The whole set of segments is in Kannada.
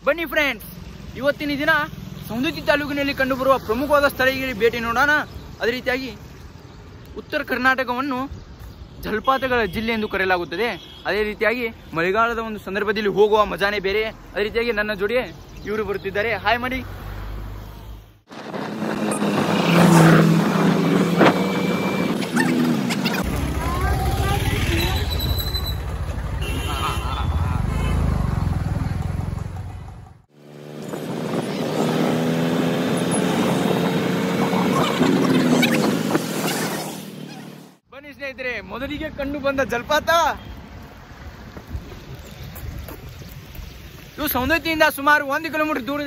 ಬನ್ನಿ ಫ್ರೆಂಡ್ಸ್ ಇವತ್ತಿನ ದಿನ ಸೌಂದರ್ಯ ತಾಲೂಕಿನಲ್ಲಿ ಕಂಡುಬರುವ ಪ್ರಮುಖವಾದ ಸ್ಥಳಗಳಿಗೆ ಭೇಟಿ ನೋಡೋಣ ಅದೇ ರೀತಿಯಾಗಿ ಉತ್ತರ ಕರ್ನಾಟಕವನ್ನು ಜಲಪಾತಗಳ ಜಿಲ್ಲೆ ಎಂದು ಕರೆಯಲಾಗುತ್ತದೆ ಅದೇ ರೀತಿಯಾಗಿ ಮಳೆಗಾಲದ ಒಂದು ಸಂದರ್ಭದಲ್ಲಿ ಹೋಗುವ ಮಜಾನೇ ಬೇರೆ ಅದೇ ರೀತಿಯಾಗಿ ನನ್ನ ಜೋಡಿ ಇವರು ಬರುತ್ತಿದ್ದಾರೆ ಹಾಯ್ ಮಾಡಿ ಬನ್ನಿ ಸ್ನೇಹಿತರೆ ಮೊದಲಿಗೆ ಕಂಡು ಬಂದ ಜಲಪಾತ ಇವು ಸೌಂದರ್ಯದಿಂದ ಸುಮಾರು ಒಂದು ಕಿಲೋಮೀಟರ್ ದೂರ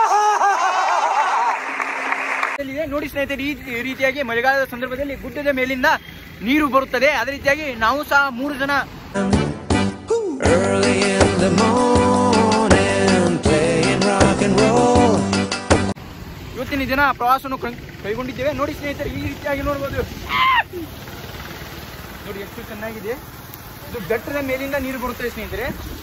ನೋಡಿ ಸ್ನೇಹಿತರೆ ಈ ರೀತಿಯಾಗಿ ಮಳೆಗಾಲದ ಸಂದರ್ಭದಲ್ಲಿ ಗುಡ್ಡದ ಮೇಲಿಂದ ನೀರು ಬರುತ್ತದೆ ಅದೇ ರೀತಿಯಾಗಿ ನಾವು ಸಹ ಮೂರು ಜನ Early in the morning, playing rock and roll. ಇವತ್ತಿನ ದಿನ ಪ್ರವಾಸವನ್ನು ಕೈ- ಕೈಗೊಂಡಿದ್ದೇವೆ ನೋಡಿ ಸ್ನೇಹಿತರೆ ಈ ರೀತಿಯಾಗಿ ನೋಡ್ಬೋದು ನೋಡಿ ಎಷ್ಟು ಚೆನ್ನಾಗಿದೆ ಇದು ಬೆಟ್ಟದ ಮೇಲಿಂದ ನೀರು ಬರುತ್ತದೆ ಸ್ನೇಹಿತರೆ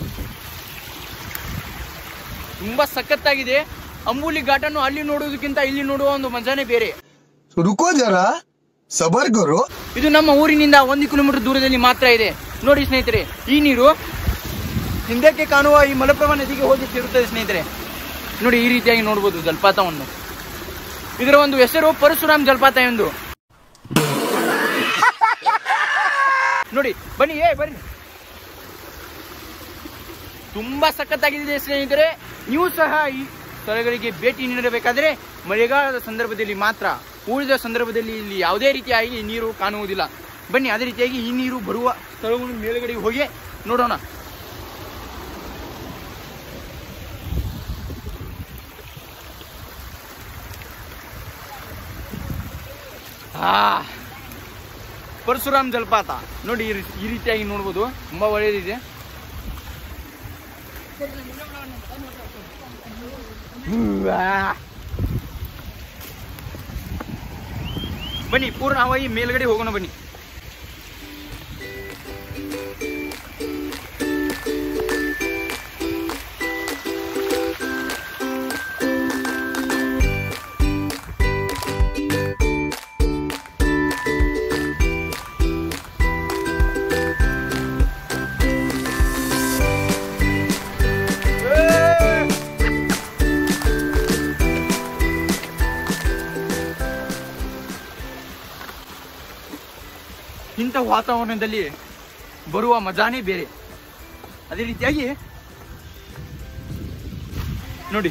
ತುಂಬಾ ಸಖತ್ತಾಗಿದೆ ಅಂಬುಲಿ ಘಾಟನ್ನು ಅಲ್ಲಿ ನೋಡುವುದಕ್ಕಿಂತ ಇಲ್ಲಿ ನೋಡುವ ಒಂದು ಮಜಾನೇ ಬೇರೆ रुको जरा सबर करो ಇದು ನಮ್ಮ ಊರಿನಿಂದ ಒಂದು ಕಿಲೋಮೀಟರ್ ದೂರದಲ್ಲಿ ಮಾತ್ರ ಇದೆ ನೋಡಿ ಸ್ನೇಹಿತರೆ ಈ ನೀರು ಹಿಂದಕ್ಕೆ ಕಾಣುವ ಈ ಮಲಪ್ರಭಾ ನದಿಗೆ ಹೋಗಿ ಸೇರುತ್ತದೆ ಸ್ನೇಹಿತರೆ ನೋಡಿ ಈ ರೀತಿಯಾಗಿ ನೋಡಬಹುದು ಜಲಪಾತವನ್ನು ಇದರ ಒಂದು ಹೆಸರು ಪರಶುರಾಮ್ ಜಲಪಾತ ಎಂದು ನೋಡಿ ಬನ್ನಿ ಏ ಬನ್ನಿ ತುಂಬಾ ಸಖತ್ತಾಗಿದೆ ಸ್ನೇಹಿತರೆ ನೀವು ಸಹ ಈ ಸ್ಥಳಗಳಿಗೆ ಭೇಟಿ ನೀಡಬೇಕಾದ್ರೆ ಮಳೆಗಾಲದ ಸಂದರ್ಭದಲ್ಲಿ ಮಾತ್ರ ಉಳಿದ ಸಂದರ್ಭದಲ್ಲಿ ಇಲ್ಲಿ ಯಾವುದೇ ರೀತಿಯಾಗಿ ನೀರು ಕಾಣುವುದಿಲ್ಲ ಬನ್ನಿ ಅದೇ ರೀತಿಯಾಗಿ ಈ ನೀರು ಬರುವ ಸ್ಥಳವನ್ನು ಮೇಲುಗಡೆಗೆ ಹೋಗಿ ನೋಡೋಣ ಆ ಪರಶುರಾಮ್ ಜಲಪಾತ ನೋಡಿ ಈ ರೀ- ಈ ರೀತಿಯಾಗಿ ನೋಡ್ಬೋದು ತುಂಬಾ ಒಳ್ಳೆಯದಿದೆ ಉವ್ವಾ. ಬನ್ನಿ ಪೂರ್ಣವಾಗಿ ಮೇಲ್ಗಡೆ ಹೋಗೋಣ ಬನ್ನಿ ಇಂಥ ವಾತಾವರಣದಲ್ಲಿ ಬರುವ ಮಜಾನೇ ಬೇರೆ ಅದೇ ರೀತಿಯಾಗಿ ನೋಡಿ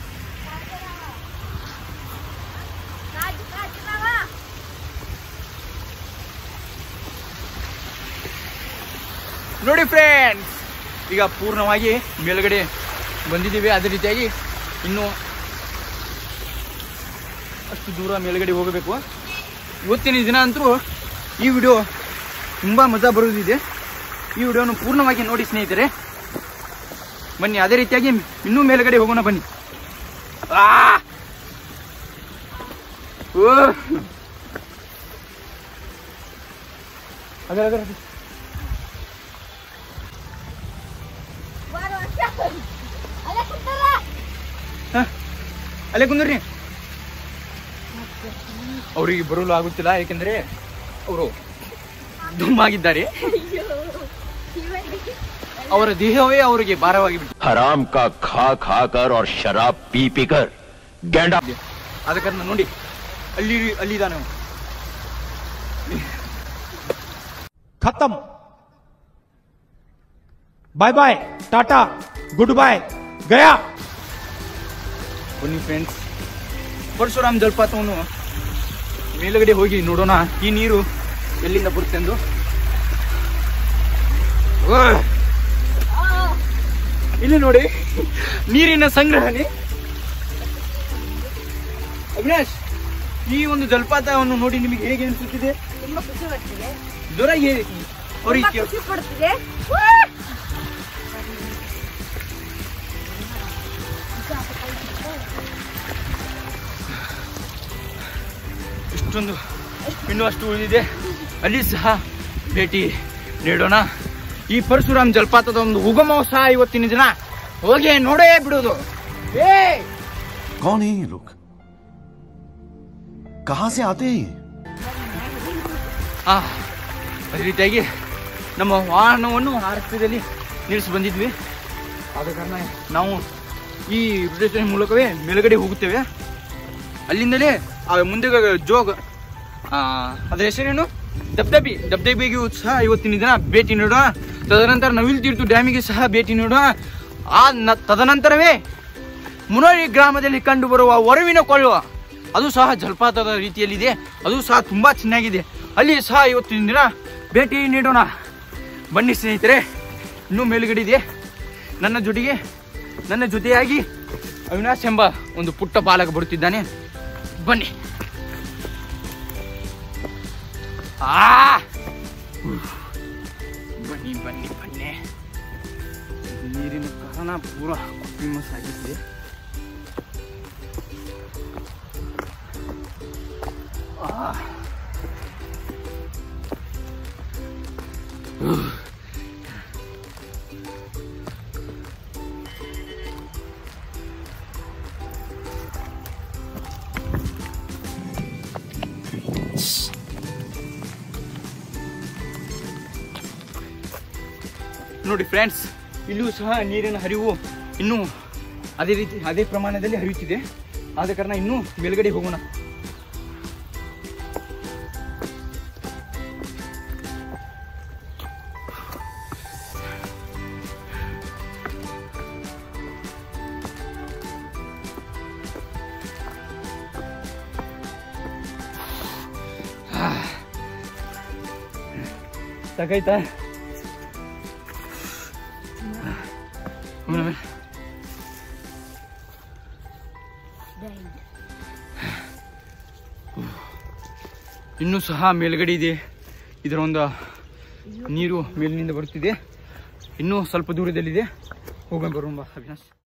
ನೋಡಿ ಫ್ರೆಂಡ್ಸ್ ಈಗ ಪೂರ್ಣವಾಗಿ ಮೇಲ್ಗಡೆ ಬಂದಿದ್ದೀವಿ ಅದೇ ರೀತಿಯಾಗಿ ಇನ್ನು ಅಷ್ಟು ದೂರ ಮೇಲ್ಗಡೆ ಹೋಗಬೇಕು ಇವತ್ತಿನ ದಿನ ಅಂತೂ ಈ ವಿಡಿಯೋ ತುಂಬಾ ಮಜಾ ಬರುವುದಿದೆ ಈ ವಿಡಿಯೋನು ಪೂರ್ಣವಾಗಿ ನೋಡಿ ಸ್ನೇಹಿತರೆ ಬನ್ನಿ ಅದೇ ರೀತಿಯಾಗಿ ಇನ್ನೂ ಮೇಲ್ಗಡೆ ಹೋಗೋಣ ಬನ್ನಿ ಆ! ಓ! ಅದೇ ಅದೇ ಅದೇ. ಹ? ಅಲ್ಲೇ ಕುಂದ್ರಿ ಅವರಿಗೆ ಬರಲು ಆಗುತ್ತಿಲ್ಲ ಏಕೆಂದ್ರೆ ಅವರು ದುಮ್ಮಾಗಿದ್ದಾರೆ ಅವರ ದೇಹವೇ ಅವರಿಗೆ ಭಾರವಾಗಿ ಬಿಟ್ಟಿದೆ हराम का खा खा कर और शराब पी पी कर गैंडा ಆದ ಕಾರಣ ನೋಡಿ ಅಲ್ಲಿ ಅಲ್ಲಿದ್ದಾನೆ ಅವನು. खत्म बाय बाय टाटा गुड बाय गया ಬನ್ನಿ ಫ್ರೆಂಡ್ಸ್ ಪರಶುರಾಮ್ ಜಲಪಾತವನ್ನು ಮೇಲುಗಡೆ ಹೋಗಿ ನೋಡೋಣ ಈ ನೀರು ಎಲ್ಲಿಂದ ಬರುತ್ತೆ ಎಂದು ಓ! ಇಲ್ಲಿ ನೋಡಿ ನೀರಿನ ಸಂಗ್ರಹಣೆ ಅವಿನಾಶ್ ಈ ಒಂದು ಜಲಪಾತವನ್ನು ನೋಡಿ ನಿಮಗೆ ಹೇಗೆ ಅನಿಸುತ್ತಿದೆ ತುಂಬಾ ಖುಷಿ ಬರ್ತಿದೆ ಜ್ವರ ಹೇಗೆ ಅವ್ರಿಗೆ ತುಂಬಾ ಕೇಳು. ಖುಷಿ ಪಡ್ತಿದೆ ಇಷ್ಟೊಂದು ಇನ್ನೂ ಅಷ್ಟು ಉಳಿದಿದೆ ಅಲ್ಲಿ ಸಹ ಭೇಟಿ ನೀಡೋಣ ಈ ಪರಶುರಾಮ್ ಜಲಪಾತದ ಒಂದು ಉಗಮವು ಸಹ ಇವತ್ತಿನ ದಿನ ಹೋಗಿ ನೋಡೇ ಬಿಡೋದು ಏ कौन है ये लोग कहां से आते हैं ये ಆ, ಅದೇ ರೀತಿಯಾಗಿ ನಮ್ಮ ವಾಹನವನ್ನು ಆ ರಸ್ತೆಯಲ್ಲಿ ನಿಲ್ಲಿಸಿ ಬಂದಿದ್ವಿ ಆದ ಕಾರಣ ನಾವು ಈ ಪ್ರದೇಶದ ಮೂಲಕವೇ ಮೇಲುಗಡೆ ಹೋಗುತ್ತೇವೆ ಅಲ್ಲಿಂದಲೇ ಆ ಮುಂದೆ ಜೋಗ ಆ, ಅದರ ಹೆಸರೇನು ದಬ್ದಬಿ ದಬ್ದಬಿಗೂ ಸಹ ಇವತ್ತಿನ ದಿನ ಭೇಟಿ ನೀಡೋಣ ತದನಂತರ ನವಿಲ್ ತೀರ್ತು ಡ್ಯಾಮಿಗೆ ಸಹ ಭೇಟಿ ನೀಡೋಣ ಆ ನ- ತದನಂತರವೇ ಮುನೋಳಿ ಗ್ರಾಮದಲ್ಲಿ ಕಂಡು ಬರುವ ಒರವಿನ ಕೊಳ್ಳುವ ಅದು ಸಹ ಜಲಪಾತದ ರೀತಿಯಲ್ಲಿದೆ ಅದು ಸಹ ತುಂಬಾ ಚೆನ್ನಾಗಿದೆ ಅಲ್ಲಿ ಸಹ ಇವತ್ತಿನ ದಿನ ಭೇಟಿ ನೀಡೋಣ ಬನ್ನಿ ಸ್ನೇಹಿತರೆ ಇನ್ನೂ ಮೇಲುಗಡೆ ಇದೆ ನನ್ನ ಜೊತೆಗೆ ನನ್ನ ಜೊತೆಯಾಗಿ ಅವಿನಾಶ್ ಎಂಬ ಒಂದು ಪುಟ್ಟ ಬಾಲಕ ಬರುತ್ತಿದ್ದಾನೆ ಬನ್ನಿ ಆ ಉಫ್. ಬನ್ನಿ ಬನ್ನಿ ಬನ್ನಿ ನೀರಿನ ಕಾರಣ ಪೂರ ಫೇಮಸ್ ಆಗಿದ್ದೆ ಆ. ಉಹ್. ನೋಡಿ ಫ್ರೆಂಡ್ಸ್ ಇಲ್ಲಿಯೂ ಸಹ ನೀರಿನ ಹರಿವು ಇನ್ನೂ ಅದೇ ರೀತಿ ಅದೇ ಪ್ರಮಾಣದಲ್ಲಿ ಹರಿಯುತ್ತಿದೆ ಆದ ಕಾರಣ ಇನ್ನೂ ಮೇಲ್ಗಡೆ ಹೋಗೋಣ ಸಾಕಾಯ್ತಾ ಆಮೇಲೆ ಇನ್ನೂ ಸಹ ಮೇಲ್ಗಡೆ ಇದೆ ಇದರ ಒಂದು ನೀರು ಮೇಲಿನಿಂದ ಬರುತ್ತಿದೆ ಇನ್ನೂ ಸ್ವಲ್ಪ ದೂರದಲ್ಲಿದೆ ಹೋಗೋಣ ಬರೋಣ ಬಾ ಅವಿನಾಶ್